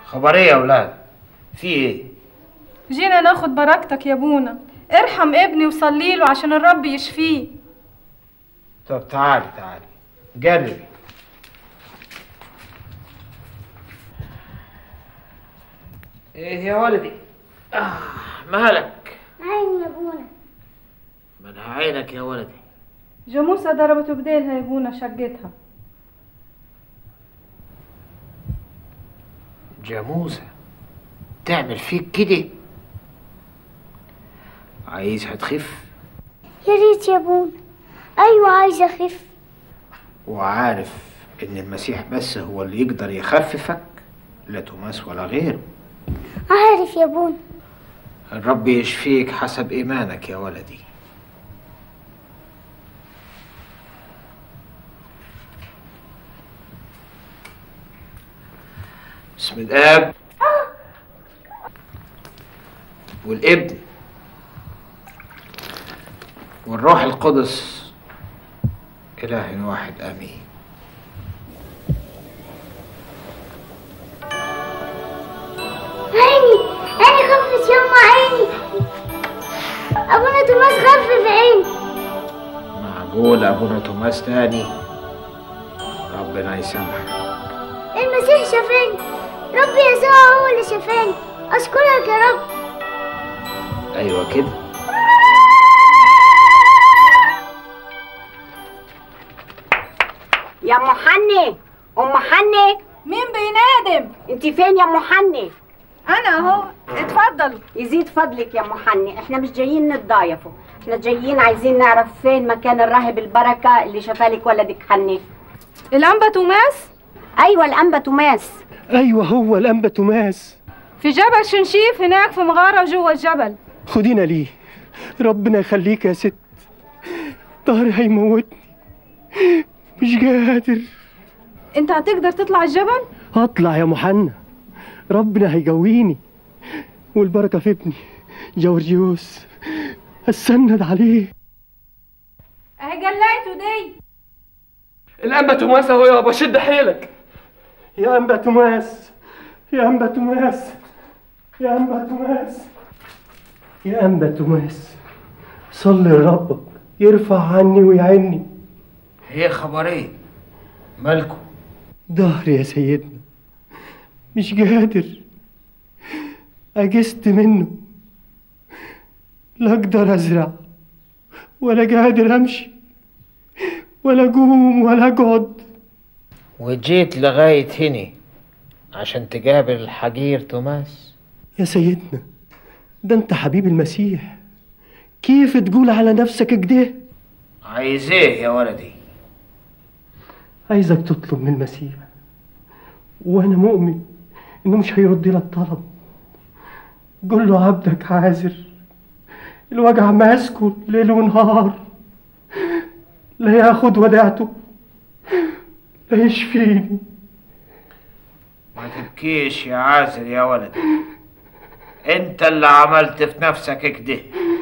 خبر ايه يا اولاد في ايه جينا ناخد بركتك يا ابونا ارحم ابني وصلي له عشان الرب يشفيه طب تعالي تعالي جربي ايه يا ولدي آه مالك عيني يا ابونا من عينك يا ولدي جاموسة ضربته بديلها يا ابونا شقتها جاموسة تعمل فيك كده عايزها تخف يا ريت يا ابونا ايوه عايزه اخف وعارف ان المسيح بس هو اللي يقدر يخففك لا توماس ولا غيره عارف يا ابونا الرب يشفيك حسب ايمانك يا ولدي بسم الاب والابن والروح القدس اله واحد امين عيني عيني خفت يما عيني ابونا توماس خفف عيني معقول ابونا توماس تاني ربنا يسامحك المسيح شافاني ربي يسوع هو اللي شافاني اشكرك يا رب ايوه كده يا ام حني ام حني مين بينادم انت فين يا ام حني انا اهو اتفضلوا يزيد فضلك يا ام حني احنا مش جايين نتضايفوا احنا جايين عايزين نعرف فين مكان الراهب البركه اللي شفالك ولدك حني الانبا توماس ايوه الانبا توماس ايوه هو الانبا توماس في جبل شنشيف هناك في مغارة جوه الجبل خدينا ليه ربنا يخليك يا ست ظهري هيموتني مش قادر انت هتقدر تطلع الجبل هطلع يا محنة ربنا هيجويني والبركة في ابني جورجيوس استند عليه اهي جلايته دي الانبا توماس اهو يابا شد حيلك يا أنبا توماس يا أنبا توماس يا أنبا توماس يا أنبا توماس صلي لربك يرفع عني ويعني ايه خبر ايه مالكم ظهري يا سيدنا مش قادر أجست منه لا أقدر أزرع ولا قادر أمشي ولا أقوم ولا أقعد وجيت لغاية هنا عشان تقابل الحجير توماس يا سيدنا ده أنت حبيب المسيح كيف تقول على نفسك كده عايز ايه يا ولدي عايزك تطلب من المسيح وأنا مؤمن إنه مش هيرد لك طلب قول له عبدك عازر الوجع ماسكه ليل ونهار لا ياخد وداعته لا يشفيني ما تبكيش يا عازر يا ولدي انت اللي عملت في نفسك كده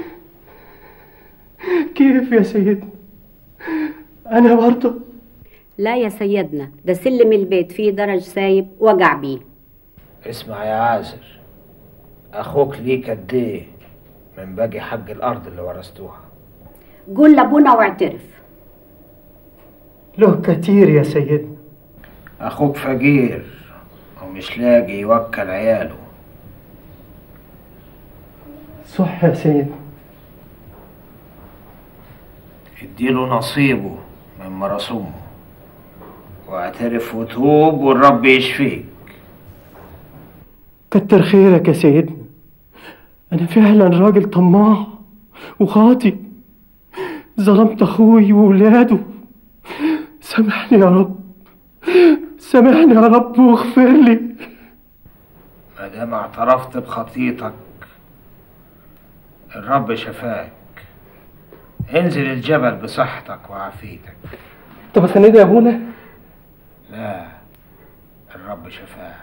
كيف يا سيدنا أنا برضه لا يا سيدنا ده سلم البيت فيه درج سايب وجع بيه اسمع يا عازر اخوك ليك قد ايه من باقي حق الارض اللي ورثتوها قول لابونا واعترف له كتير يا سيدنا اخوك فقير ومش لاقي يوكل عياله صح يا سيدنا اديله نصيبه من مرسومه واعترف وتوب والرب يشفيك كتر خيرك يا سيدنا أنا فعلا راجل طماع وخاطي ظلمت أخوي وولاده سامحني يا رب سامحني يا رب واغفر لي ما دام اعترفت بخطيتك الرب شفاك انزل الجبل بصحتك وعافيتك طب اسندي يا ابونا لا الرب شفاه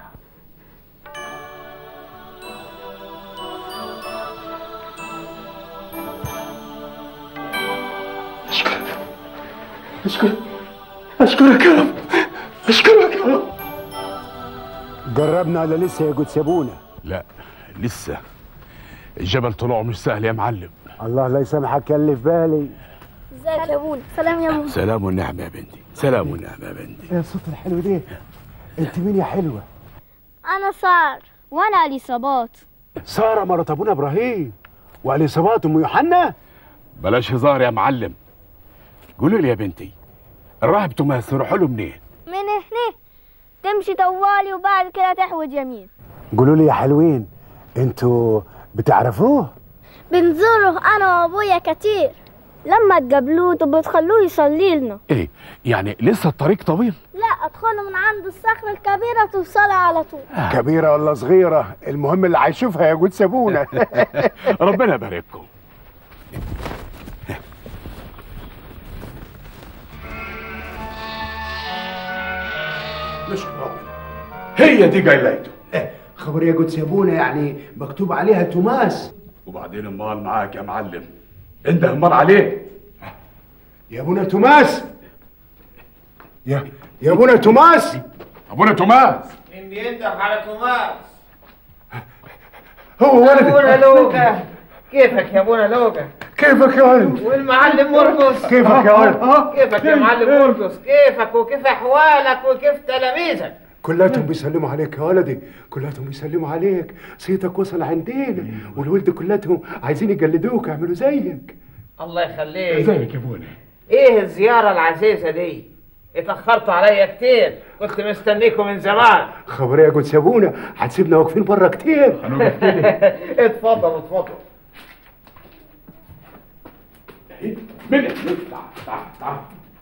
أشكرك أشكرك أشكرك يا رب أشكرك يا رب جربنا ولا لسه يا جود سابونا لا لسه الجبل طلوعه مش سهل يا معلم الله لا يسامحك يا اللي في بالي ازيك يا ابونا سلام يا ابونا سلام والنعمة يا بنتي سلام والنعمة يا بنتي ايه الصوت الحلو ده انت مين يا حلوه انا صار وانا اليصابات ساره مرات ابونا ابراهيم واليصابات ام يوحنا بلاش هزار يا معلم قولوا لي يا بنتي الراهب توماس نروح له منين من هنا تمشي طوالي وبعد كده تحود يمين قولوا لي يا حلوين انتوا بتعرفوه بنزوره انا وابويا كتير لما تقابلوه تبقوا تخلوه يصلي لنا ايه يعني لسه الطريق طويل لا ادخلوا من عند الصخرة الكبيرة توصلي على طول كبيره ولا صغيره المهم اللي هيشوفها يا جود سابونا ربنا يبارككم نشكر ربنا هي دي جايلاته خبر يا جود سابونا يعني مكتوب عليها توماس وبعدين امال معاك يا معلم انت امال عليه يا ابونا توماس يا يا ابونا توماس ابونا توماس مين بينده على توماس هو ابونا ولدي لوقا كيفك يا ابونا لوقا كيفك يا ولد والمعلم مرقس كيفك يا ولد كيفك يا معلم مرقس كيفك وكيف احوالك وكيف تلاميذك كلاتهم بيسلموا عليك يا ولدي كلاتهم بيسلموا عليك صيتك وصل عندنا والولد كلاتهم عايزين يقلدوك يعملوا زيك الله يخليك ازيك يا ابونا ايه الزيارة العزيزة دي اتأخرتوا عليا كتير كنت مستنيكم من زمان خبر يا جود سابونا هتسيبنا واقفين بره كتير اتفضل اتفضل من تعال تعال تعال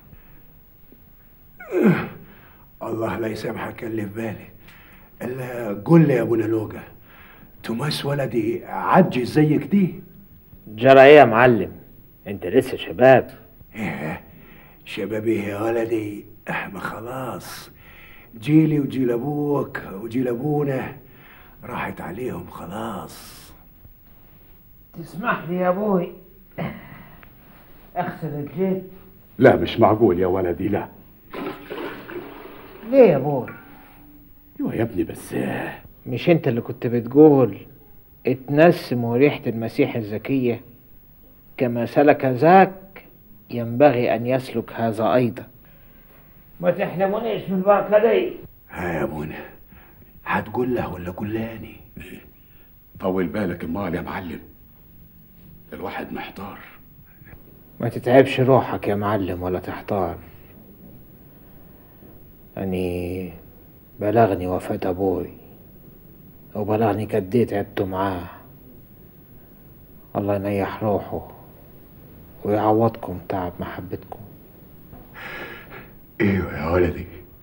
الله لا يسامحك اللي في بالي الا قول لي يا ابونا لوقا توماس ولدي عجز زيك دي جرى ايه يا معلم انت لسه شباب إيه، شبابي يا ولدي إح، ما خلاص جيلي وجيل ابوك وجيل ابونا راحت عليهم خلاص تسمح لي يا ابوي اغسل الجيب لا مش معقول يا ولدي لا ليه يا ابوي ايوه يا ابني بس مش انت اللي كنت بتقول اتنسموا ريحة المسيح الزكية كما سلك ذاك ينبغي أن يسلك هذا أيضا ما تحلمونيش من البركة دي ها يا ابونا هتقول له ولا قولاني طول بالك امال يا معلم الواحد محتار ما تتعبش روحك يا معلم ولا تحتار أني بلغني وفاة أبوي وبلغني كديت عدته معاه الله ينيح روحه ويعوضكم تعب محبتكم ايوه يا ولدي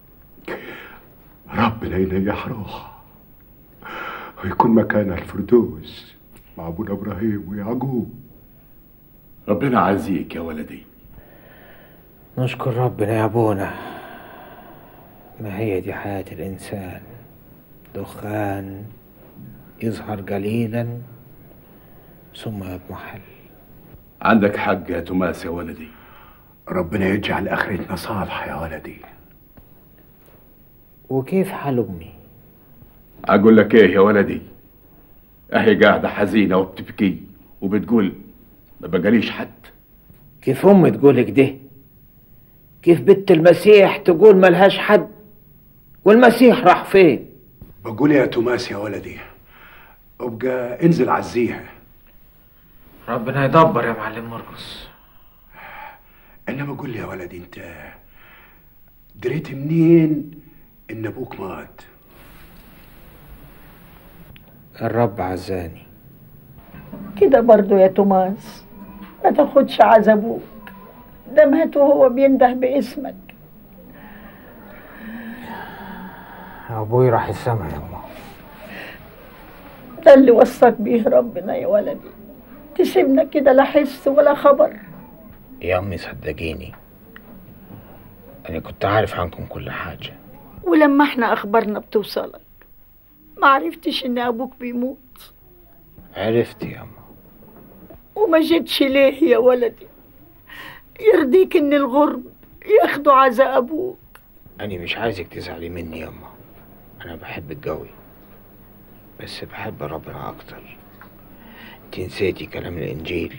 ربنا ينيح روحه ويكون مكانها الفردوس مع ابونا ابراهيم ويعقوب ربنا عزيك يا ولدي نشكر ربنا يا ابونا ما هي دي حياة الإنسان دخان يظهر قليلا ثم يضمحل عندك حق يا توماس يا ولدي ربنا يجعل اخرتنا صالحه يا ولدي وكيف حال أمي اقول لك ايه يا ولدي اهي قاعده حزينه وبتبكي وبتقول ما بقاليش حد كيف أمي تقول كده كيف بنت المسيح تقول ملهاش حد والمسيح راح فين بقول يا توماس يا ولدي ابقى انزل عزيها ربنا يدبر يا معلم مرقس انما قول لي يا ولدي انت دريت منين ان ابوك مات الرب عزاني كده برضو يا توماس ما تاخدش عذابوك ده مات وهو بينده باسمك أبوي راح السما يا أمه ده اللي وصاك بيه ربنا يا ولدي تسيبنا كده لا حس ولا خبر يا أمي صدقيني أنا كنت عارف عنكم كل حاجة ولما احنا اخبارنا بتوصلك ما عرفتش ان ابوك بيموت عرفت يا أمه وما جيتش ليه يا ولدي يرضيك ان الغرب ياخدوا عزا ابوك أنا مش عايزك تزعلي مني يا أمه أنا بحبك قوي بس بحب ربنا أكتر انت نسيتي كلام الإنجيل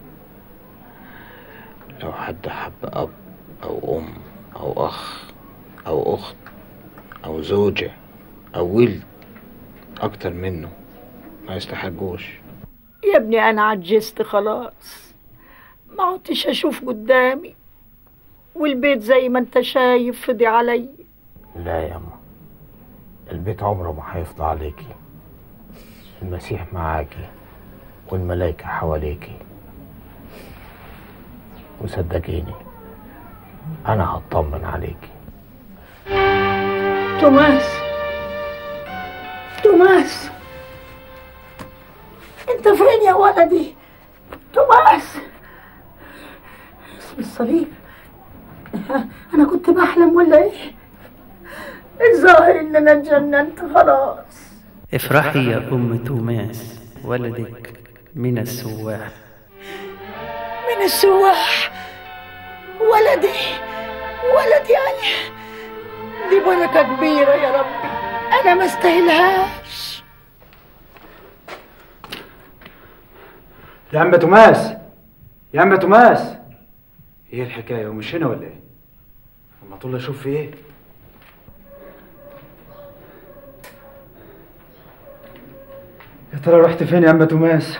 لو حد حب أب أو أم أو أخ أو أخت أو زوجة أو ولد أكتر منه ما يستحقوش يا ابني أنا عجزت خلاص ما عدتش أشوف قدامي والبيت زي ما أنت شايف فضي علي لا يا أما البيت عمره ما هيفضى عليكي المسيح معاكي والملائكة حواليكي وصدقيني أنا هطمن عليكي توماس توماس انت فين يا ولدي توماس اسم الصليب انا كنت بحلم ولا ايه الظاهر ان انا اتجننت خلاص افرحي يا أم توماس ولدك من السواح من السواح ولدي ولدي انا دي بركة كبيرة يا ربي انا ما استاهلهاش يا عم توماس يا عم توماس ايه الحكايه ومش هنا ولا ايه اما طول اشوف في ايه يا ترى رحت فين يا عم توماس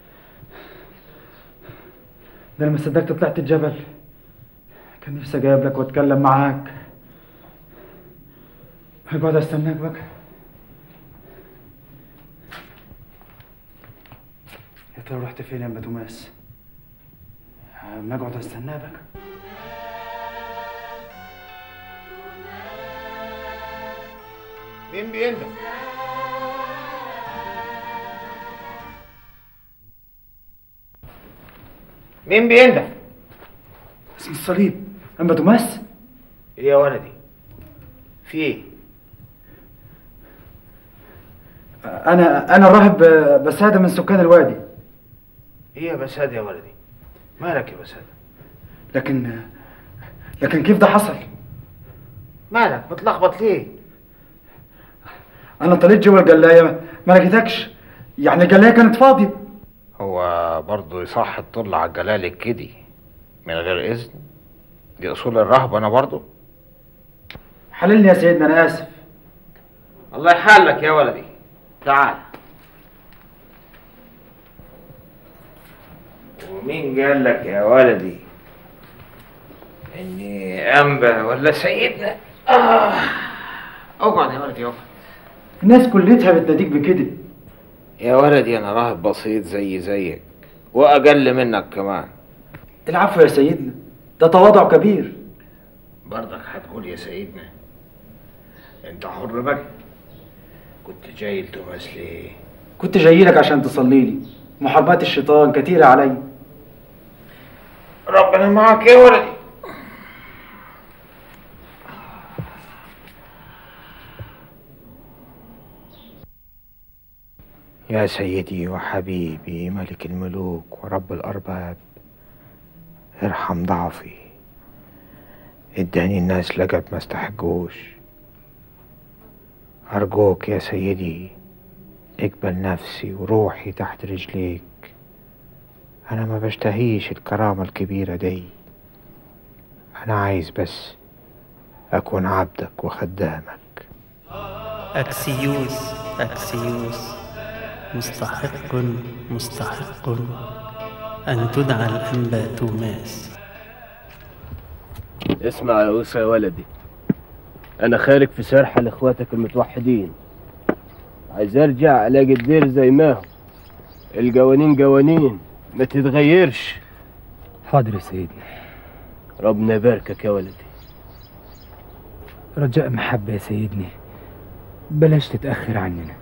ده انا ما صدقت طلعت الجبل كان نفسي اجيب لك واتكلم معاك هقعد استناك بقى يا ترى رحت فين يا عم توماس ما اقعد استناه بقى مين بينده؟ مين بينده؟ اسم الصليب اما توماس ايه يا ولدي؟ في ايه؟ انا انا الراهب بساده من سكان الوادي ايه يا بساد يا ولدي؟ مالك يا بساد؟ لكن لكن كيف ده حصل مالك متلخبط ليه؟ انا طلعت جوا القلايه ما لقيتكش يعني القلايه كانت فاضيه هو برضه يصح تطل على الجلال كده من غير اذن دي اصول الرهبه انا برضه حللني يا سيدنا انا اسف الله يحلك يا ولدي تعال ومين قال لك يا ولدي اني انبا ولا سيدنا آه. اقعد يا ولدي اقعد الناس كلتها بتناديك بكده يا ولدي انا راهب بسيط زي زيك واقل منك كمان العفو يا سيدنا ده تواضع كبير برضك هتقول يا سيدنا انت حر بقى كنت جاي لتوماس ليه كنت جاي لك عشان تصلي لي محاربات الشيطان كتيرة علي ربنا معك يا ولدي يا سيدي وحبيبي ملك الملوك ورب الأرباب ارحم ضعفي اداني الناس لقب ما استحقوش أرجوك يا سيدي اقبل نفسي وروحي تحت رجليك أنا ما بشتهيش الكرامة الكبيرة دي أنا عايز بس أكون عبدك وخدامك أكسيوس أكسيوس مستحق مستحق أن تدعى الأنبا توماس اسمع يا أوسى يا ولدي أنا خارج في سرحة لإخواتك المتوحدين عايز أرجع ألاقي الدير زي ما هو الجوانين جوانين ما تتغيرش حاضر يا سيدنا ربنا يباركك يا ولدي رجاء محبة يا سيدني بلاش تتأخر عننا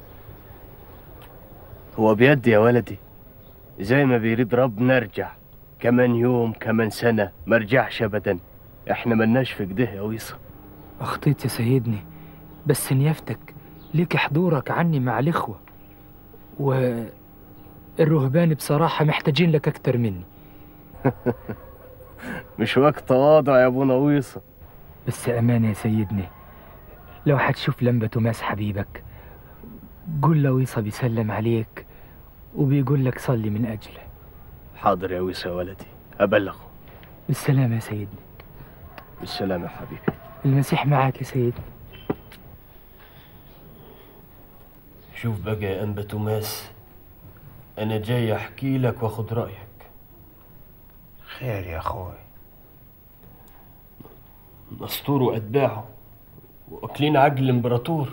هو بيدي يا ولدي زي ما بيريد ربنا ارجع كمان يوم كمان سنة ما ارجعش أبدا احنا ملناش في كده يا ويصة أخطيت يا سيدني بس نيافتك ليك حضورك عني مع الإخوة والرهبان بصراحة محتاجين لك أكتر مني مش وقت تواضع يا ابونا ويصة بس أمانة يا سيدني لو هتشوف لمبة توماس حبيبك قول له ويصة بيسلم عليك وبيقول لك صلي من أجله حاضر يا ويسا يا ولدي أبلغه بالسلامة يا سيدنا بالسلامة يا حبيبي المسيح معاك يا سيدنا شوف بقى يا أنبا توماس أنا جاي أحكي لك وأخد رأيك خير يا أخوي نسطور وأتباعه واكلين عجل الإمبراطور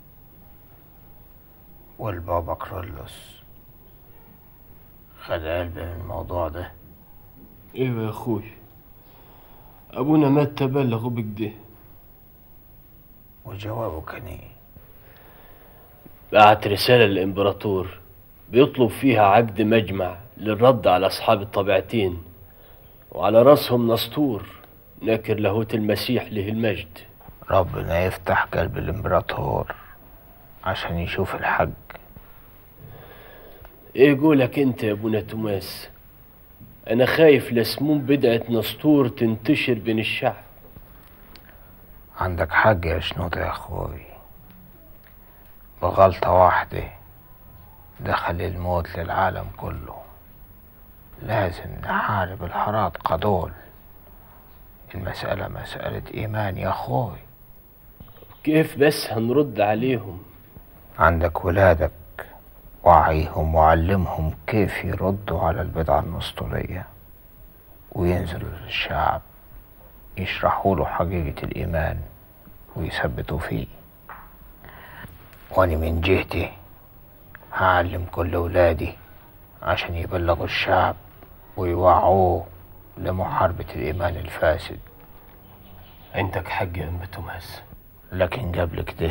والبابا كرولوس خد قلبي من الموضوع ده ايوه يا اخوي ابونا مات تبلغ بكده وجوابه كان ايه بعت رسالة للإمبراطور بيطلب فيها عقد مجمع للرد على أصحاب الطبيعتين وعلى رأسهم نسطور ناكر لاهوت المسيح له المجد ربنا يفتح قلب الامبراطور عشان يشوف الحج ايه قولك انت يا ابونا توماس انا خايف لسموم بدعة نسطور تنتشر بين الشعب عندك حق يا شنوطة يا اخوي بغلطة واحدة دخل الموت للعالم كله لازم نحارب الحرائق دول المسألة مسألة إيمان يا أخوي كيف بس هنرد عليهم عندك ولادك وعيهم وعلمهم كيف يردوا على البدعة النسطورية وينزلوا للشعب يشرحوا له حقيقة الإيمان ويثبتوا فيه وأنا من جهتي هعلم كل ولادي عشان يبلغوا الشعب ويوعوه لمحاربة الإيمان الفاسد عندك حق يا أم توماس لكن قبل كده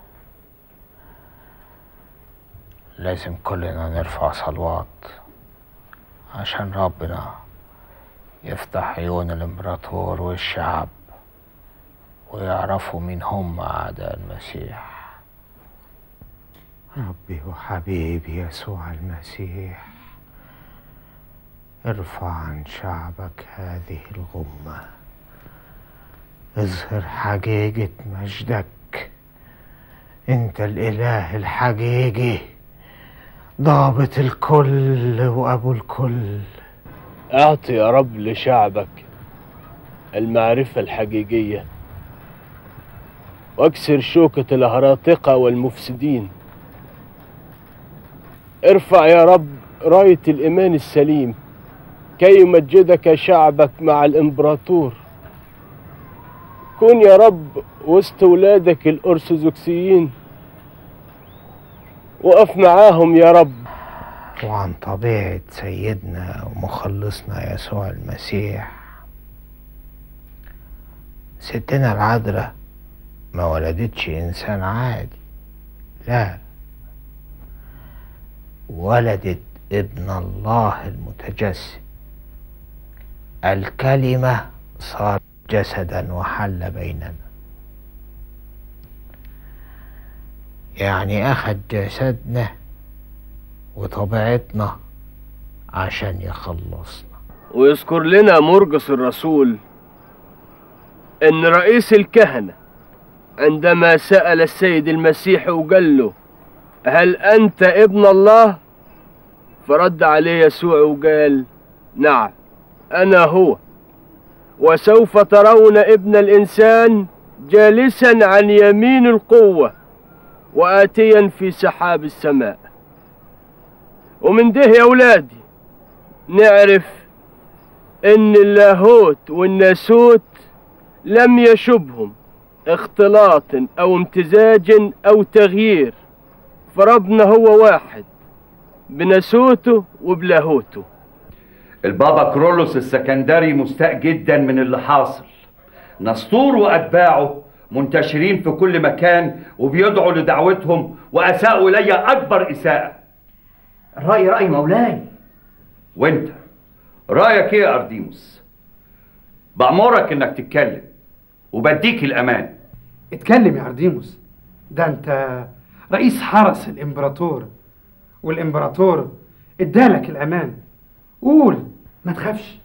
لازم كلنا نرفع صلوات عشان ربنا يفتح عيون الامبراطور والشعب ويعرفوا مين هم أعداء المسيح ربي وحبيبي يسوع المسيح ارفع عن شعبك هذه الغمة اظهر حقيقة مجدك انت الاله الحقيقي ضابط الكل وابو الكل اعطي يا رب لشعبك المعرفة الحقيقية واكسر شوكة الهراطقة والمفسدين ارفع يا رب راية الإيمان السليم كي يمجدك شعبك مع الإمبراطور كن يا رب وسط ولادك الأرثوذكسيين وقف معاهم يا رب وعن طبيعة سيدنا ومخلصنا يسوع المسيح ستنا العذراء ما ولدتش إنسان عادي لا ولدت ابن الله المتجسد الكلمة صار جسدا وحل بيننا يعني أخذ جسدنا وطبيعتنا عشان يخلصنا ويذكر لنا مرقس الرسول ان رئيس الكهنة عندما سأل السيد المسيح وقال له هل أنت ابن الله فرد عليه يسوع وقال نعم أنا هو وسوف ترون ابن الإنسان جالسا عن يمين القوة وآتيا في سحاب السماء ومن ده يا ولادي نعرف ان اللاهوت والناسوت لم يشبهم اختلاط او امتزاج او تغيير فربنا هو واحد بناسوته وبلاهوته البابا كرولوس السكندري مستاء جدا من اللي حاصل نسطور واتباعه منتشرين في كل مكان وبيدعوا لدعوتهم واساءوا الي اكبر اساءه الراي راي مولاي وانت رايك ايه يا ارديموس بامرك انك تتكلم وبديك الامان اتكلم يا أرديموس ده انت رئيس حرس الامبراطور والامبراطور ادالك الامان قول ما تخافش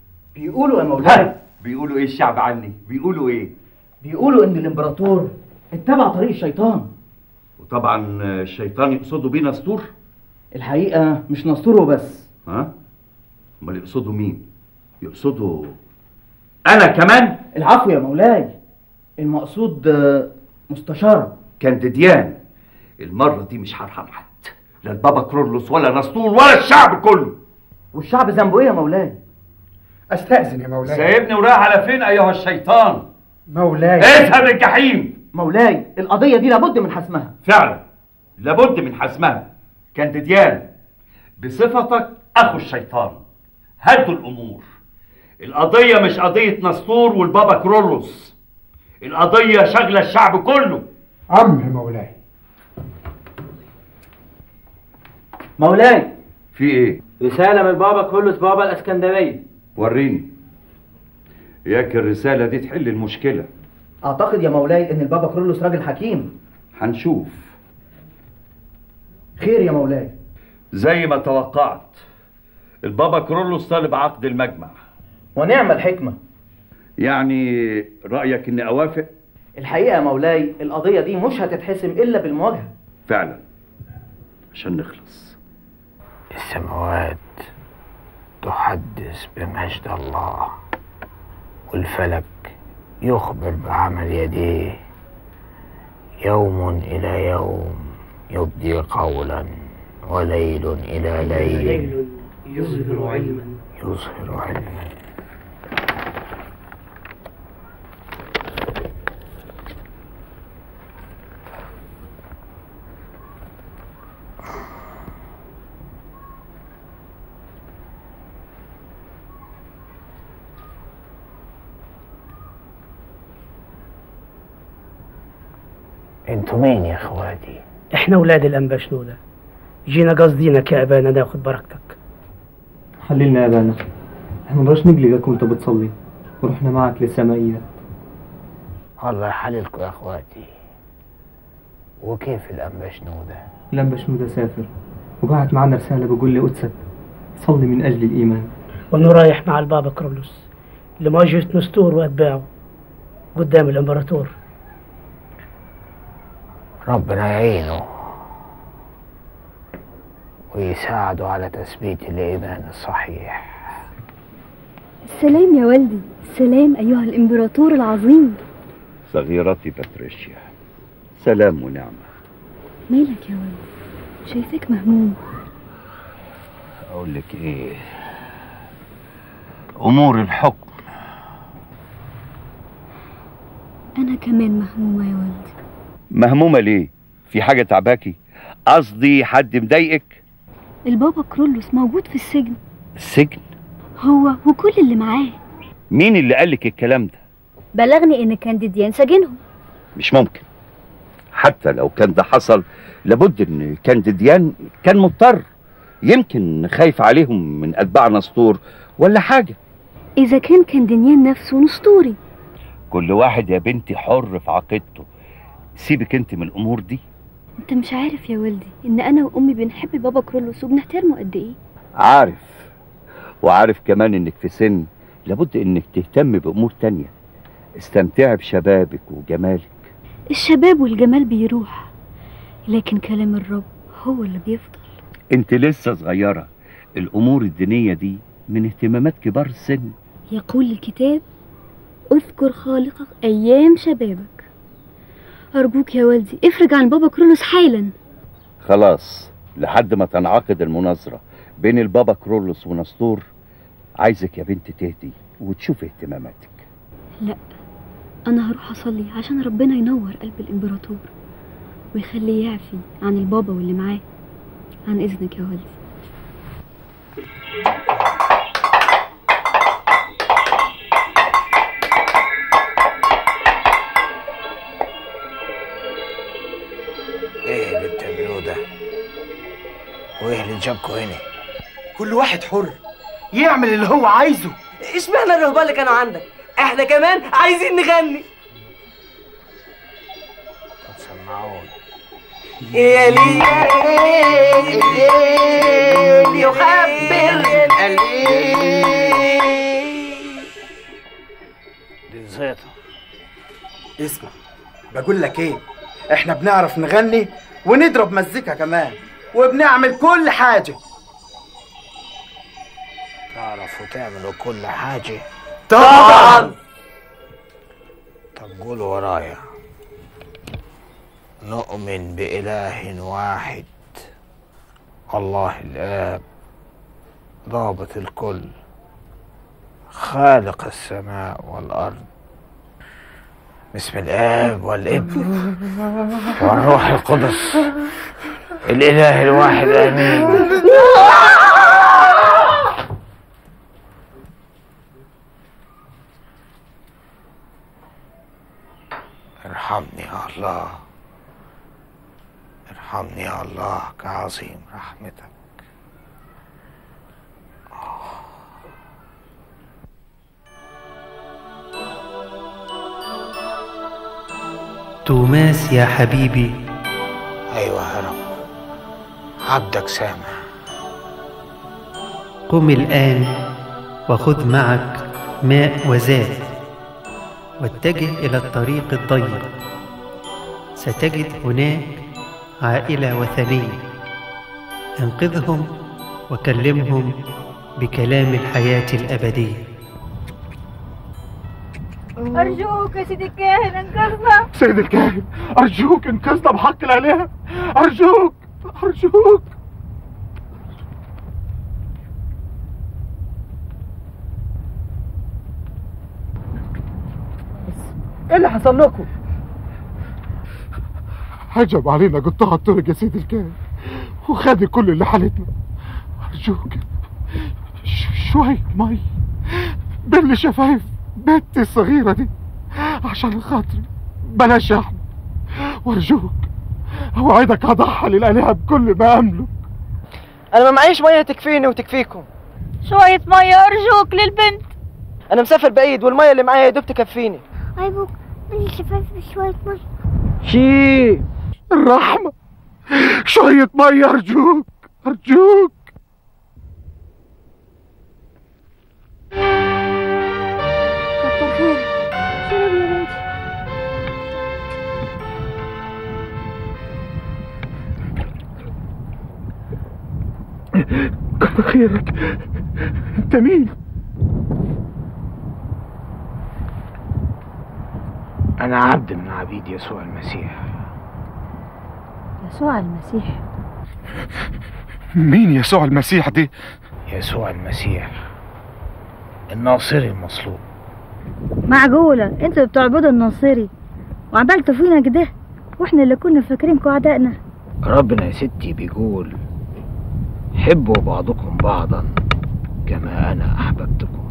بيقولوا يا مولاي بيقولوا ايه الشعب عني بيقولوا ايه بيقولوا ان الامبراطور اتبع طريق الشيطان وطبعا الشيطان يقصده بيه نسطور الحقيقة مش نسطور وبس ها امال يقصده مين يقصده انا كمان العفو يا مولاي المقصود آه، مستشارة كانديديان المرة دي مش هرحم حد لا البابا كرولوس ولا نسطور ولا الشعب كله والشعب ذنبه ايه يا مولاي استأذن يا مولاي سايبني ورايح على فين ايها الشيطان مولاي اذهب الجحيم مولاي القضية دي لابد من حسمها فعلا لابد من حسمها كانديديان بصفتك اخو الشيطان هدوا الامور القضية مش قضية نسطور والبابا كرولوس القضية شغلة الشعب كله أمر مولاي مولاي في ايه رسالة من البابا كرولوس بابا الاسكندرية وريني ياك الرسالة دي تحل المشكلة اعتقد يا مولاي ان البابا كرولوس راجل حكيم هنشوف خير يا مولاي زي ما توقعت البابا كرولوس طالب عقد المجمع ونعم الحكمة يعني رأيك اني اوافق الحقيقة يا مولاي القضية دي مش هتتحسم الا بالمواجهة فعلا عشان نخلص السماوات تحدث بمجد الله والفلك يخبر بعمل يديه يوم إلى يوم يبدي قولا وليل إلى ليل يظهر علما يظهر علما انتوا مين يا اخواتي احنا ولاد الانبا شنودة جينا قصدينك يا ابانا ناخد بركتك حللنا يا بانا احنا مرش نقلقك وانت بتصلي ورحنا معك للسمائيات الله يحللكم يا اخواتي وكيف الانبا شنودة لما شنودة سافر وبعت معنا رسالة بقول لي قدسك صلي من أجل الإيمان وانا رايح مع البابا كرولوس لمواجهة نستور واتباعه قدام الامبراطور ربنا يعينه ويساعده على تثبيت الإيمان الصحيح السلام يا والدي السلام أيها الإمبراطور العظيم صغيرتي باتريشيا سلام ونعمة مالك يا والدي شايفك مهموم أقول لك إيه أمور الحكم أنا كمان مهمومة يا والدي مهمومة ليه؟ في حاجة تعباكي؟ قصدي حد مضايقك؟ البابا كرولوس موجود في السجن السجن؟ هو وكل اللي معاه مين اللي قالك الكلام ده؟ بلغني إن كانديديان سجنهم مش ممكن حتى لو كان ده حصل لابد ان كانديديان كان مضطر يمكن خايف عليهم من اتباع نسطور ولا حاجه إذا كان كانديديان نفسه نسطوري كل واحد يا بنتي حر في عقيدته سيبك انت من الامور دي أنت مش عارف يا والدي إن أنا وأمي بنحب البابا كرولوس وبنحترمه قد إيه عارف وعارف كمان انك في سن لابد انك تهتم بامور تانية استمتعي بشبابك وجمالك الشباب والجمال بيروح لكن كلام الرب هو اللي بيفضل انت لسه صغيرة الامور الدينية دي من اهتمامات كبار السن يقول الكتاب اذكر خالقك أيام شبابك أرجوك يا والدي افرج عن بابا كرولوس حالا خلاص لحد ما تنعقد المناظرة بين البابا كرولوس ونسطور عايزك يا بنت تهدي وتشوف اهتماماتك لا أنا هروح أصلي عشان ربنا ينور قلب الإمبراطور ويخليه يعفي عن البابا واللي معاه عن إذنك يا والدي ايه اللي بتعملوه ده وايه اللي جابكوا هنا كل واحد حر يعمل اللي هو عايزه اشمعنى الرهبان اللي كانوا عندك احنا كمان عايزين نغني طب سمعوني يا ليل يخبر دي زيطة اسمع بقول لك ايه احنا بنعرف نغني ونضرب مزيكا كمان وبنعمل كل حاجة تعرفوا تعملوا كل حاجة طبعا طب قولوا ورايا نؤمن بإله واحد الله الآب ضابط الكل خالق السماء والأرض بسم الآب والابن والروح القدس الإله الواحد آمين ارحمني يا الله ارحمني يا الله كعظيم رحمتك توماس يا حبيبي أيوة يا رب عبدك سامع قم الآن وخذ معك ماء وزيت واتجه إلى الطريق الضيق ستجد هناك عائلة وثنية انقذهم وكلمهم بكلام الحياة الأبدية أرجوك يا سيدي الكاهن انقذنا سيد الكاهن أرجوك انقذنا بحق الآلهة أرجوك أرجوك ايه اللي حصل لكم؟ هجم علينا قطاع الطرق يا سيد الكاهن وخد كل اللي حالتنا أرجوك ش- شوية مي بل شفايف بنتي الصغيرة دي عشان خاطري بلاش احنا وارجوك اوعدك هضحي للآلهة بكل ما املك انا ما معيش ميه تكفيني وتكفيكم شوية مية أرجوك للبنت انا مسافر بعيد والميه اللي معايا يا دوب تكفيني أيبوك بدي شفايف بشوية مية شي الرحمة شوية مية أرجوك أرجوك كتر خيرك شرب يا بنتي كتر خيرك أنت مين؟ أنا عبد من عبيد يسوع المسيح يسوع المسيح مين يسوع المسيح دي؟ يسوع المسيح الناصري المصلوب معقولة انتوا بتعبدوا الناصري وعملتوا فينا كده واحنا اللي كنا فاكرينكم أعدائنا ربنا يا ستي بيقول حبوا بعضكم بعضا كما أنا أحببتكم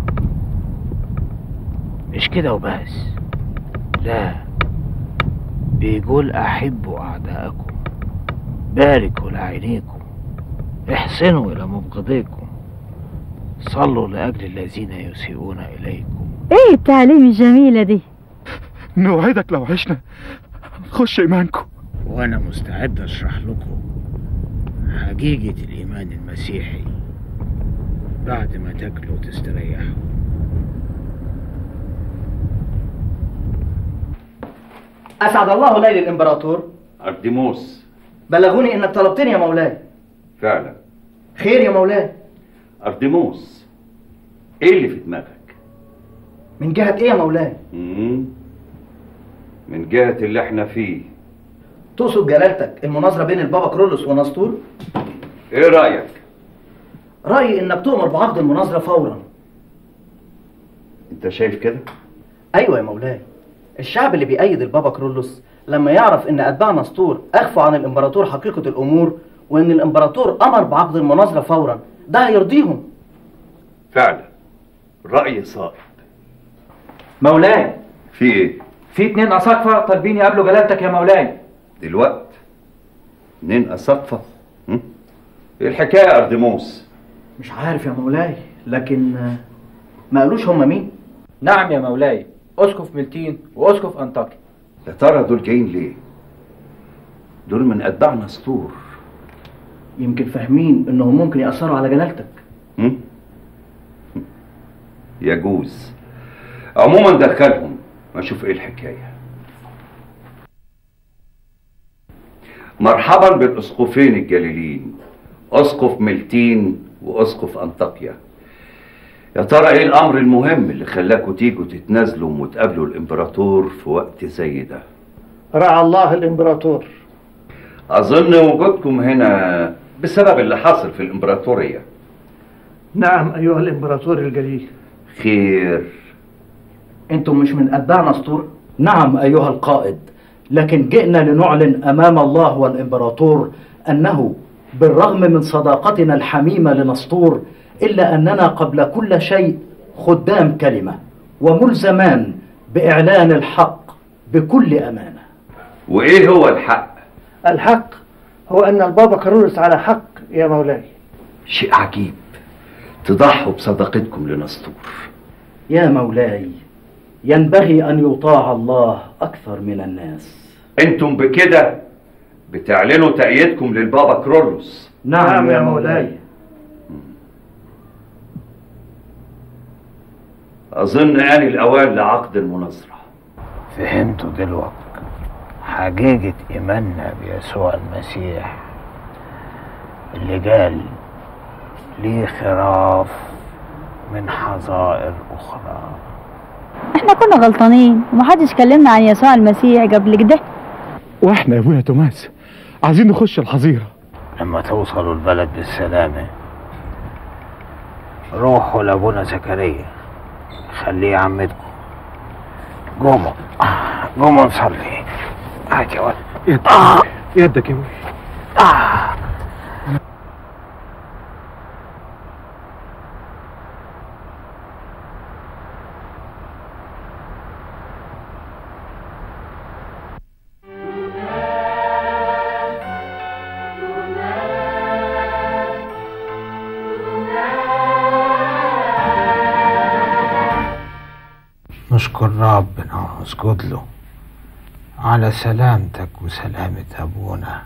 مش كده وبس لا بيقول أحبوا أعداءكم باركوا لعينيكم احسنوا إلى مبغضيكم صلوا لأجل الذين يسيئون إليكم ايه التعليم الجميلة دي نوعدك لو عشنا نخش إيمانكم وأنا مستعد أشرح لكم حقيقة الإيمان المسيحي بعد ما تاكلوا وتستريحوا أسعد الله ليل الإمبراطور أرديموس بلغوني إنك طلبتني يا مولاي فعلا خير يا مولاي أرديموس إيه اللي في دماغك؟ من جهة إيه يا مولاي مم. من جهة اللي احنا فيه تقصد جلالتك المناظرة بين البابا كرولوس ونسطور ايه رأيك؟ رأيي إنك تؤمر بعقد المناظرة فورا انت شايف كده؟ أيوة يا مولاي الشعب اللي بيأيد البابا كرولوس لما يعرف إن أتباع نسطور أخفوا عن الإمبراطور حقيقة الأمور وإن الإمبراطور أمر بعقد المناظرة فورا ده هيرضيهم فعلا رأي صائب مولاي في ايه؟ في اتنين أساقفة طالبين يقابلوا جلالتك يا مولاي دلوقت اتنين أساقفة هم؟ ايه الحكاية يا أرديموس؟ مش عارف يا مولاي لكن آه، ما قالوش هم مين نعم يا مولاي أسقف ملتين وأسقف أنطاكي يا ترى دول جايين ليه؟ دول من أتباع نسطور يمكن فاهمين إنهم ممكن يأثروا على جلالتك هم؟ يجوز عموما دخلهم ما اشوف ايه الحكايه مرحبا بالاسقفين الجليلين اسقف ملتين واسقف انطاكيا يا ترى ايه الامر المهم اللي خلاكوا تيجوا تتنازلوا وتقابلوا الامبراطور في وقت زي ده رعى الله الامبراطور اظن وجودكم هنا بسبب اللي حصل في الامبراطوريه نعم ايها الامبراطور الجليل خير انتم مش من اتباع نسطور نعم ايها القائد لكن جئنا لنعلن امام الله والامبراطور انه بالرغم من صداقتنا الحميمه لنسطور الا اننا قبل كل شيء خدام كلمه وملزمان باعلان الحق بكل امانه وايه هو الحق الحق هو ان البابا كارولوس على حق يا مولاي شيء عجيب تضحوا بصداقتكم لنسطور يا مولاي ينبغي ان يطاع الله اكثر من الناس انتم بكده بتعلنوا تأييدكم للبابا كرولوس نعم يا مولاي اظن آن الاوان لعقد المناظره فهمتوا دلوقتي حقيقة إيماننا بيسوع المسيح اللي قال ليه خراف من حظائر أخرى احنا كنا غلطانين ومحدش كلمنا عن يسوع المسيح قبل كده واحنا يا ابويا توماس عايزين نخش الحظيره لما توصلوا البلد بالسلامة روحوا لأبونا زكريا خليه يعمدكم قوموا قوموا نصلي هات يا ولد يدك يدك يا ابويا آه. نشكر ربنا ونسجد له على سلامتك وسلامة أبونا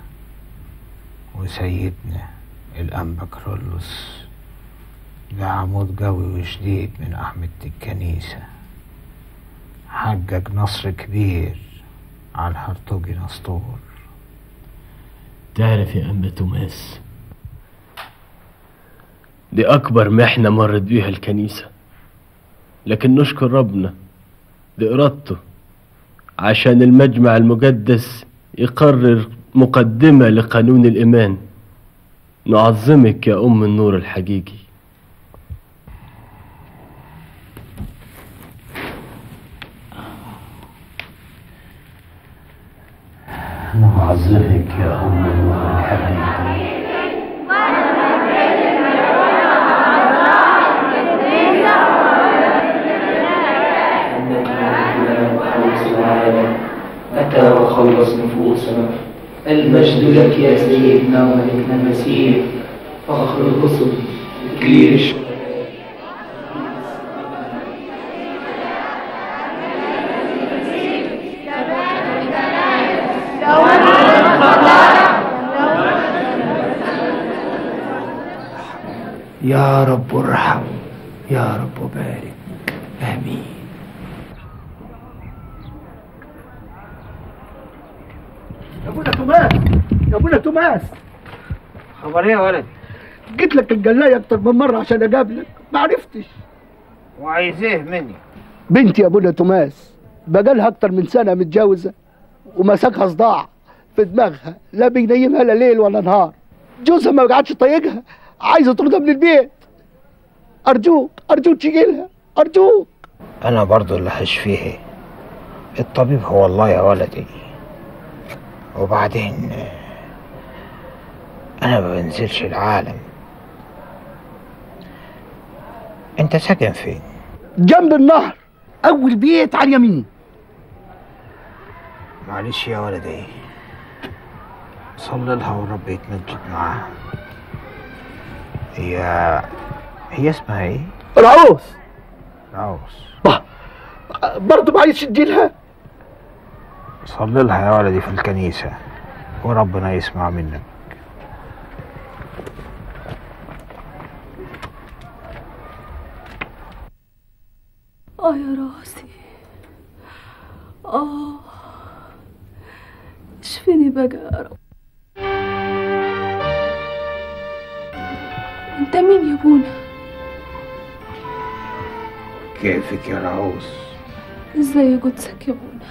وسيدنا الأنبا كرولوس ده عمود قوي وشديد من أحمد الكنيسة حقق نصر كبير على الهرطوجي نسطور تعرف يا أنبا توماس دي أكبر محنة مرت بيها الكنيسة لكن نشكر ربنا بإرادته عشان المجمع المقدس يقرر مقدمة لقانون الإيمان نعظمك يا أم النور الحقيقي نعظمك يا أم النور الحقيقي أتى وخلص نفوسنا المجد لك يا سيدنا وملكنا المسيح فخر الرسل تكليل الشهداء يا رب ارحم يا رب بارك امين يا ابونا توماس يا ابونا توماس خبر ايه يا ولد جيت لك الجلاية اكتر من مرة عشان اقابلك ما عرفتش وعايز ايه مني بنتي يا ابونا توماس بقالها اكتر من سنة متجوزة ومسكها صداع في دماغها لا بينيمها لا ليل ولا نهار جوزها ما قعدش طايقها عايزة تطردها من البيت ارجوك ارجوك تيجي لها ارجوك أنا برضو اللي هشفيه الطبيب هو الله يا ولدي وبعدين أنا ما بنزلش العالم أنت ساكن فين؟ جنب النهر اول بيت على اليمين معلش يا ولدي صلي لها والرب يتمجد معاها هي هي اسمها ايه؟ العروس العروس برضه معيش تديلها صلي لها يا ولدي في الكنيسة وربنا يسمع منك اه يا راسي اه اشفيني بقى يا رب انت مين يا ابونا كيفك يا رعوز ازاي قدسك يا ابونا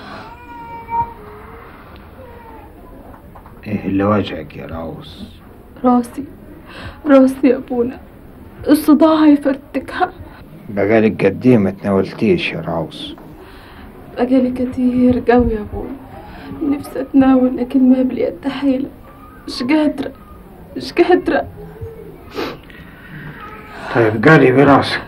ايه اللي وجعك يا رعوز راسي راسي يا ابونا الصداع هيفرتكها بقالك قد ايه ما تناولتيش يا رعوز بقالي كتير قوي يا ابونا نفسي اتناول لكن ما باليد حيلة مش قادرة مش قادرة طيب قالي براسك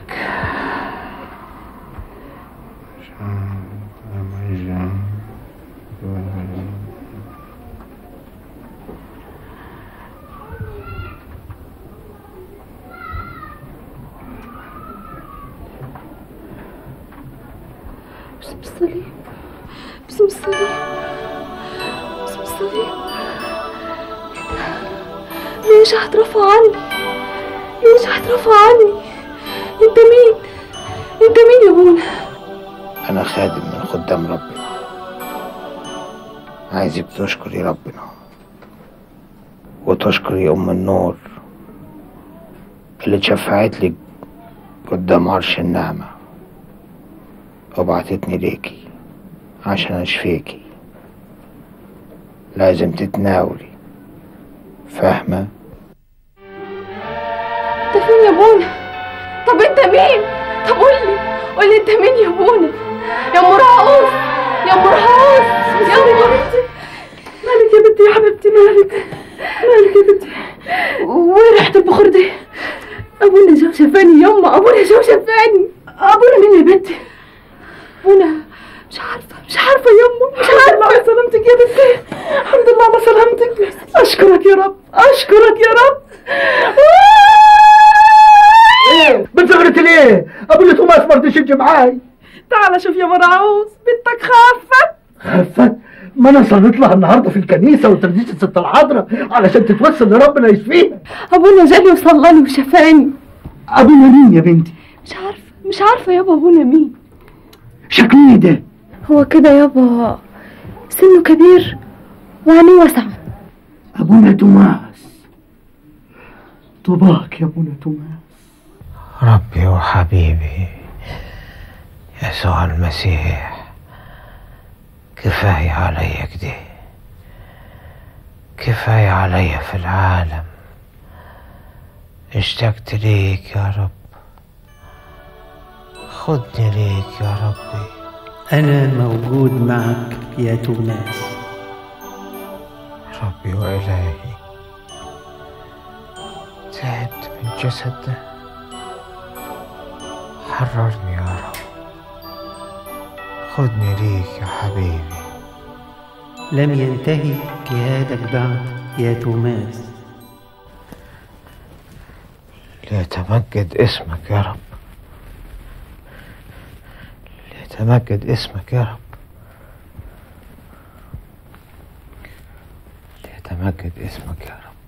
بسم الصليب بسم الصليب بسم الصليب ليش هترفع عني ليش هترفع عني انت مين انت مين يا ابونا انا خادم من خدام ربنا عايزك تشكري ربنا وتشكري ام النور اللي اتشفعت لك قدام عرش النعمة وبعتتني ليكي عشان اشفيكي لازم تتناولي فاهمة انت فين يا ابونا طب انت مين طب قول لي قول لي انت مين يا ابونا يا ام رؤوف يا ام رؤوف يا ام مالك يا بنتي يا حبيبتي مالك مالك يا بنتي وين ريحة البخور دي ابونا جو شفاني يما ابونا جو شفاني ابونا مين يا بنتي ابونا مش عارفة مش عارفة يما مش عارفة على سلامتك يا بنتي الحمد لله على سلامتك اشكرك يا رب اشكرك يا رب ايه بتزغرت ليه؟ ابو اللي توماس ما رضيش يجي معاي تعال شوف يا مرعوز بنتك خافت خفت ما انا صليت لها النهارده في الكنيسه وترديت الست الحضره علشان تتوسل لربنا يشفيها ابونا جاني وصلاني وشفاني ابونا مين يا بنتي؟ مش عارفة مش عارفة يابا ابونا مين شكله ايه ده؟ هو كده يابا سنه كبير وعينيه واسعة ابونا توماس طباك يا ابونا توماس ربي وحبيبي يسوع المسيح كفاية عليا كده كفاية عليا في العالم اشتقت ليك يا رب خدني ليك يا ربي أنا موجود معك يا توماس ربي وإلهي تعبت من الجسد ده حررني يا رب خدني ليك يا حبيبي لم ينتهي جهادك بعد يا توماس ليتمجد اسمك يا رب ليتمجد اسمك يا رب ليتمجد اسمك يا رب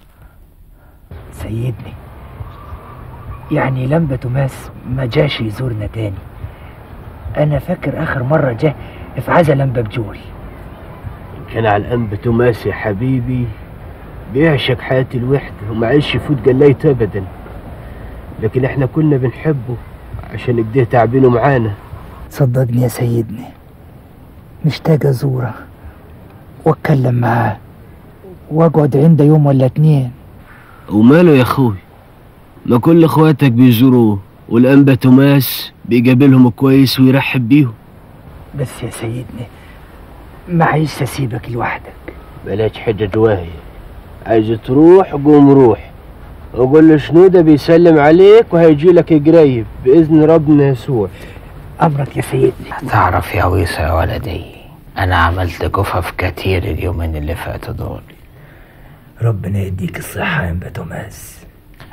سيدني يعني لمبة توماس ما جاش يزورنا تاني انا فاكر اخر مرة جه في عزا لمبة بجول كان على الأنب توماس يا حبيبي بيعشق حياة الوحدة وما عيش يفوت جليت أبدا لكن احنا كنا بنحبه عشان كده تعبينه معانا صدقني يا سيدني مشتاق ازوره واتكلم معاه واقعد عنده يوم ولا اتنين وماله يا اخوي ما كل اخواتك بيزوروه والأنبا توماس بيقابلهم كويس ويرحب بيهم بس يا سيدني ما عايز اسيبك لوحدك بلاش حجج واهية عايز تروح قوم روح وقول له شنودة بيسلم عليك وهيجي لك قريب بإذن ربنا يسوع امرك يا سيدني تعرف يا ويسا يا ولدي أنا عملت جفف كتير اليومين اللي فاتوا دول ربنا يديك الصحة يا أنبا توماس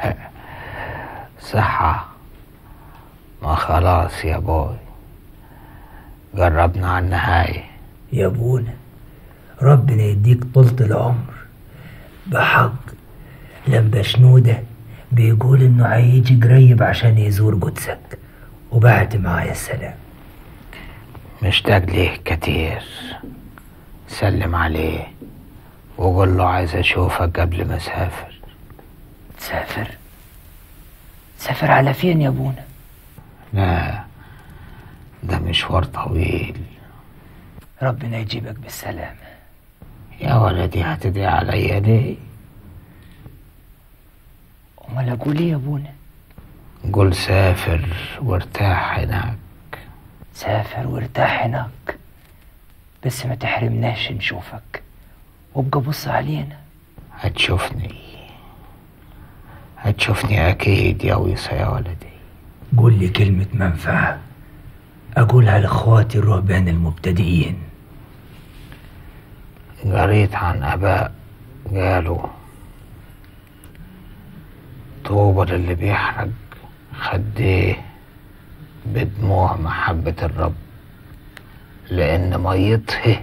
صحة ما خلاص يا بوي جربنا على النهاية يا ابونا ربنا يديك طولة العمر بحق لما شنودة بيقول انه هيجي قريب عشان يزور قدسك وبعت معايا السلام مشتاق ليه كتير سلم عليه وقول له عايز اشوفك قبل ما اسافر تسافر سافر على فين يا ابونا لا ده مشوار طويل ربنا يجيبك بالسلامة يا ولدي هتدعي عليا ليه امال اقول ايه يا ابونا قول سافر وارتاح هناك سافر وارتاح هناك بس ما تحرمناش نشوفك وابقى بص علينا هتشوفني هتشوفني اكيد يا ويصة يا ولدي قول لي كلمة منفعة أقولها لإخواتي الرهبان المبتدئين قريت عن اباء قالوا طوبى للي بيحرق خديه بدموع محبة الرب لأن ميته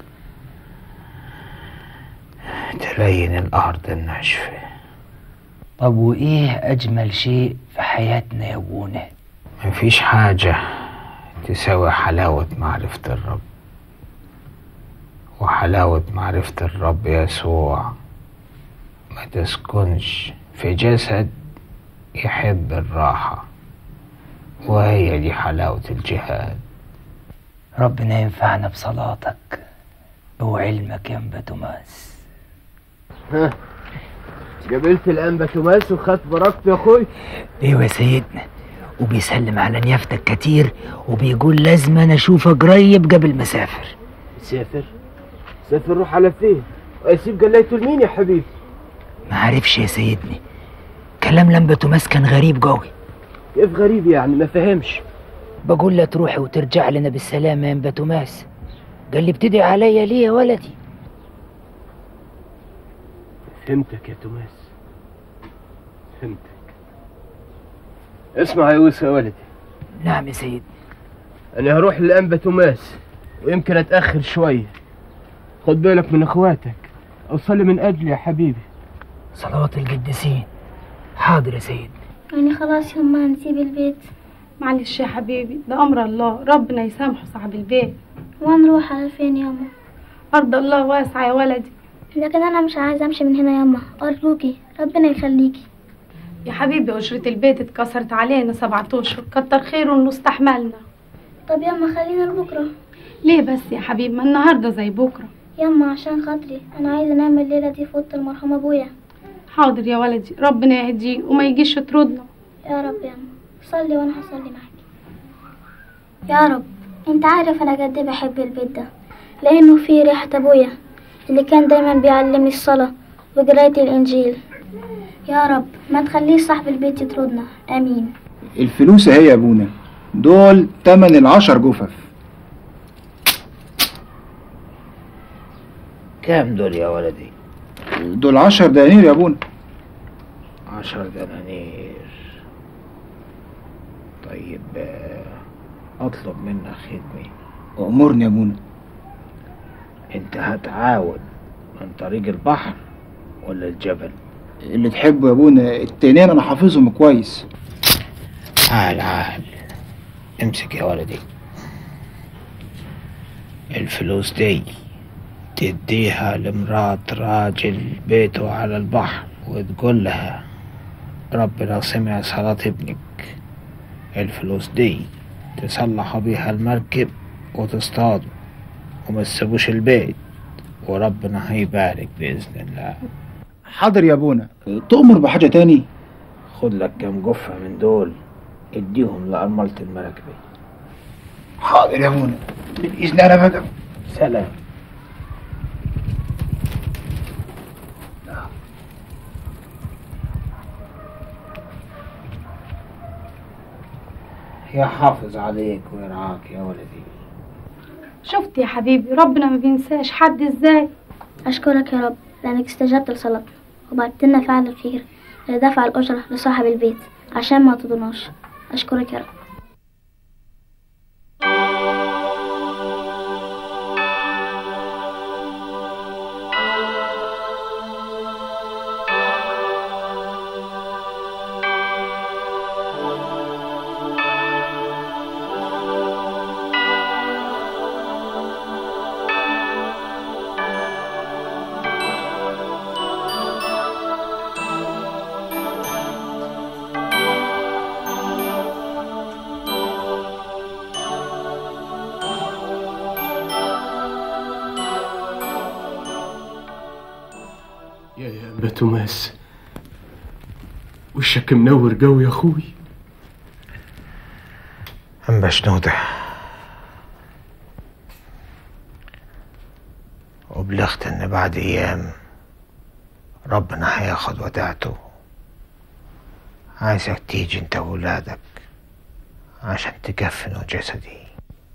تلين الأرض الناشفة طب وإيه أجمل شيء في حياتنا يا أبونا مفيش حاجة تساوي حلاوة معرفة الرب وحلاوة معرفة الرب يسوع ما تسكنش في جسد يحب الراحة وهي دي حلاوة الجهاد ربنا ينفعنا بصلاتك وعلمك يا أنبا توماس ها قابلت الأنبا توماس وخدت بركته يا أخوي ايوه يا سيدنا وبيسلم على نيافتك كتير وبيقول لازم انا اشوفك قريب قبل ما اسافر سافر سافر روح على فين ويسيب قلايته لمين يا حبيبي ما عارفش يا سيدني كلام لمبة توماس كان غريب قوي كيف غريب يعني ما فهمش بقول لا تروحي وترجع لنا بالسلامة يا انبا توماس قال لي بتدعي عليا ليه يا ولدي فهمتك يا توماس فهمتك اسمع يا يوسف يا ولدي نعم يا سيدي انا هروح للانبا توماس ويمكن اتاخر شويه خد بالك من اخواتك اوصلي من اجلي يا حبيبي صلوات القديسين حاضر يا سيدي يعني خلاص يما نسيب البيت معلش يا حبيبي ده امر الله ربنا يسامحه صاحب البيت ونروح على فين يما ارض الله واسعه يا ولدي لكن انا مش عايزه امشي من هنا يما ارجوكي ربنا يخليكي يا حبيبي أجرة البيت اتكسرت علينا سبعة أشهر كتر خيره إنه استحملنا طب يما خلينا لبكره ليه بس يا حبيبي ما النهاردة زي بكرة يما عشان خاطري انا عايزه انام الليله دي في اوضه المرحوم ابويا حاضر يا ولدي ربنا يهديه وما يجيش يطردنا يا رب يما صلي وانا هصلي معاك يا رب انت عارف انا قد ايه بحب البيت ده لانه فيه ريحه ابويا اللي كان دايما بيعلمني الصلاه وقرايه الانجيل يا رب ما تخليش صاحب البيت يطردنا امين الفلوس اهي يا ابونا دول تمن العشر جفف كام دول يا ولدي دول عشر دنانير يا ابونا عشر دنانير طيب آه، اطلب منك خدمة امرني يا ابونا انت هتعاود من طريق البحر ولا الجبل اللي تحبه يا ابونا التنين انا حافظهم كويس تعال تعال امسك يا ولدي الفلوس دي تديها لمرات راجل بيته على البحر وتقول لها ربنا سمع صلاة ابنك الفلوس دي تصلحوا بيها المركب وتصطادوا وما تسيبوش البيت وربنا هيبارك بإذن الله حاضر يا ابونا تؤمر بحاجة تاني خد لك كام جفة من دول اديهم لأرملة المراكبي حاضر يا ابونا باذن انا بدأ سلام يحافظ عليك ويرعاك يا ولدي شفت يا حبيبي ربنا ما بينساش حد ازاي اشكرك يا رب لانك استجبت لصلاتنا وبعت لنا فعل الخير لدفع الاجره لصاحب البيت عشان ما تضناش اشكرك يا رب يا يا أبا توماس وشك منور قوي يا أخوي أنبا شنودة وبلغت إن بعد أيام ربنا هياخد وداعته عايزك تيجي انت وولادك عشان تكفنوا جسدي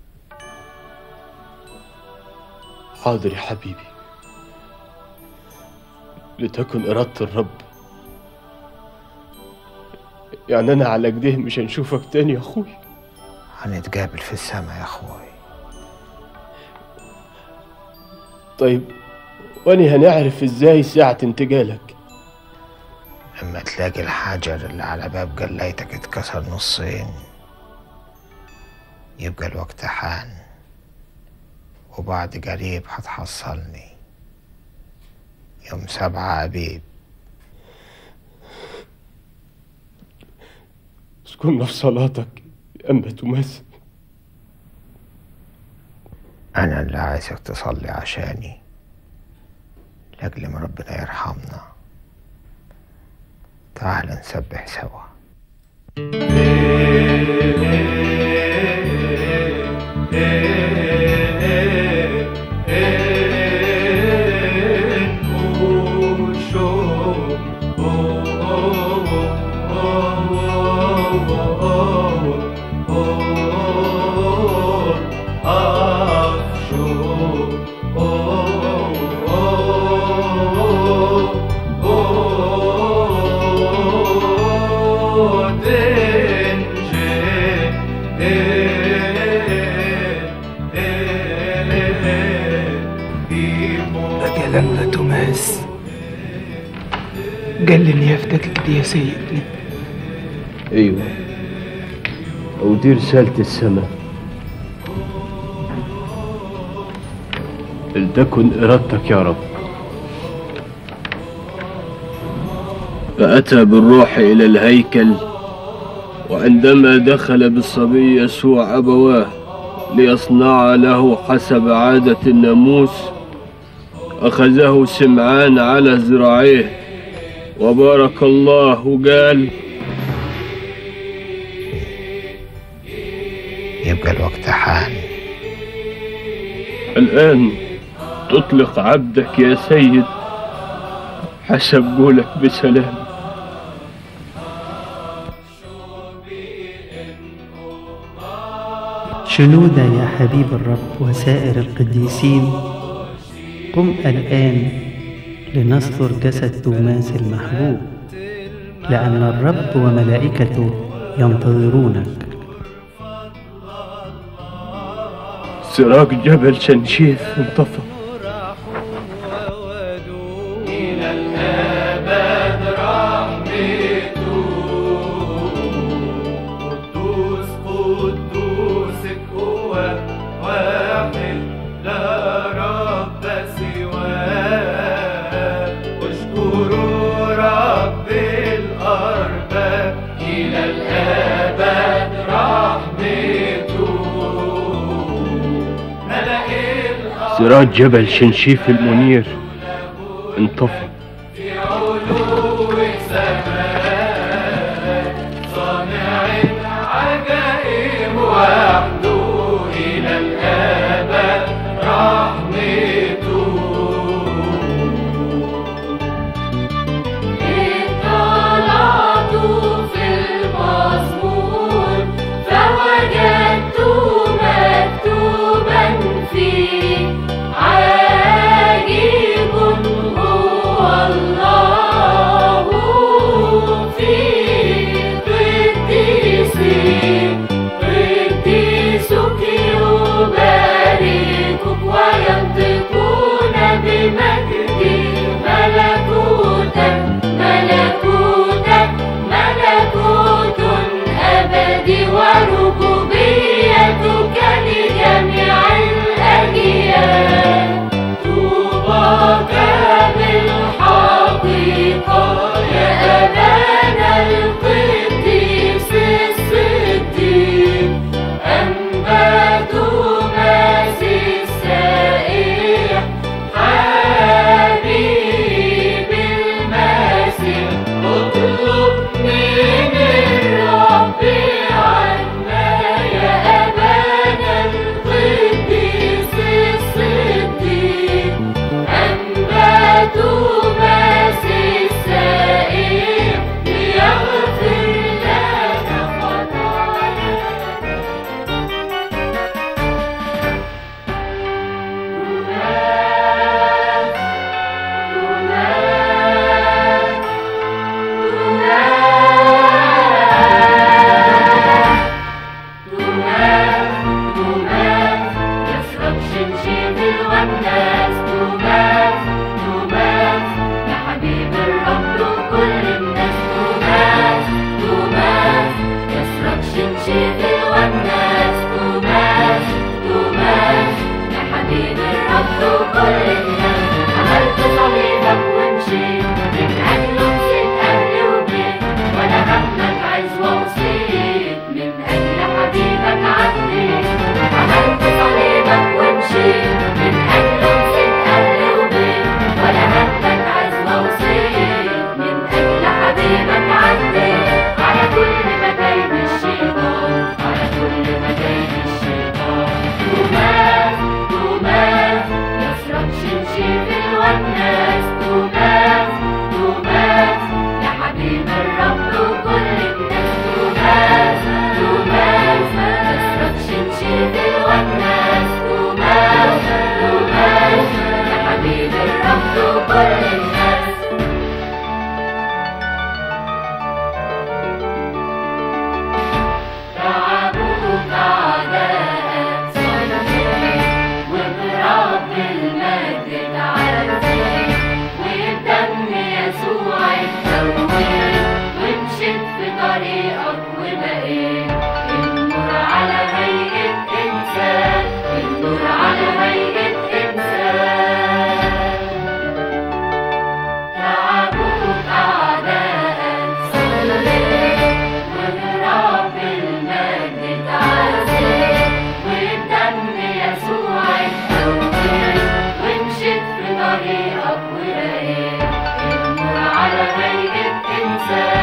حاضر يا حبيبي لتكن إرادة الرب يعني أنا على كده مش هنشوفك تاني يا أخوي هنتقابل في السما يا أخوي طيب وأني هنعرف إزاي ساعة انتقالك لما تلاقي الحجر اللي على باب جليتك اتكسر نصين يبقى الوقت حان وبعد قريب هتحصلني يوم سبعة أبيب اسكننا في صلاتك يا أنبا توماس أنا اللي عايزك تصلي عشاني لأجل ما ربنا يرحمنا تعال نسبح سوا بقى لما توماس قال لي اني افتكك دي يا سيدنا ايوه ودي رسالة السماء لتكن إرادتك يا رب فأتى بالروح إلى الهيكل وعندما دخل بالصبي يسوع أبواه ليصنع له حسب عادة الناموس أخذه سمعان على ذراعيه وبارك الله وقال يبقى الوقت حان الآن تطلق عبدك يا سيد حسب قولك بسلام شنودا يا حبيب الرب وسائر القديسين قم الآن لنستر جسد توماس المحبوب لأن الرب وملائكته ينتظرونك سراج جبل شنشيف انطفى إلى الأبد رحمته قدوس قدوسك هو واحد لا رب سواه اشكروا رب الأرباب إلى الأبد رحمته ملأ الأرض سراج جبل شنشيف المنير انطفى في علو السماء صانع العجائب وحده إلى الأبد رحمته اطلعت في المزمور فوجدت مكتوبا فيه عجيب هو الله توماس السائر ليغفر لنا خطايانا يسرق شنشين الوناس توماس توماس يا حبيب الرب وكل الناس توماس توماس يسرق شنشين الوناس توماس توماس يا حبيب الرب وكل الناس عملت صليبك ومشيت من أجله نسيت أهلي وبيت ولا همك عزوة وصيت من أجل حبيبك عديت عملت صليبك ومشيت من أجله نسيت أهلي وبيت ولا همك عزوة وصيت من أجل حبيبك عديت على كل مكايد الشيطان على كل مكايد الشيطان توماس توماس يسرق شنشيف الوناس توماس توماس يا حبيب الرب وكل الناس توماس توماس يسرق شنشيف الوناس توماس توماس يا حبيب الرب وكل الناس تعبوك أعداءك صلي وبرب المجد تعزي وبدم يسوع اتسويت ومشيت في طريقك وبقيت النور على هيئة إنسان النور على هيئة إنسان تعبوك أعداءك صلي وبرب المجد تعزي وبدم يسوع اتسويت ومشيت في طريقك وبقيت النور على هيئة إنسان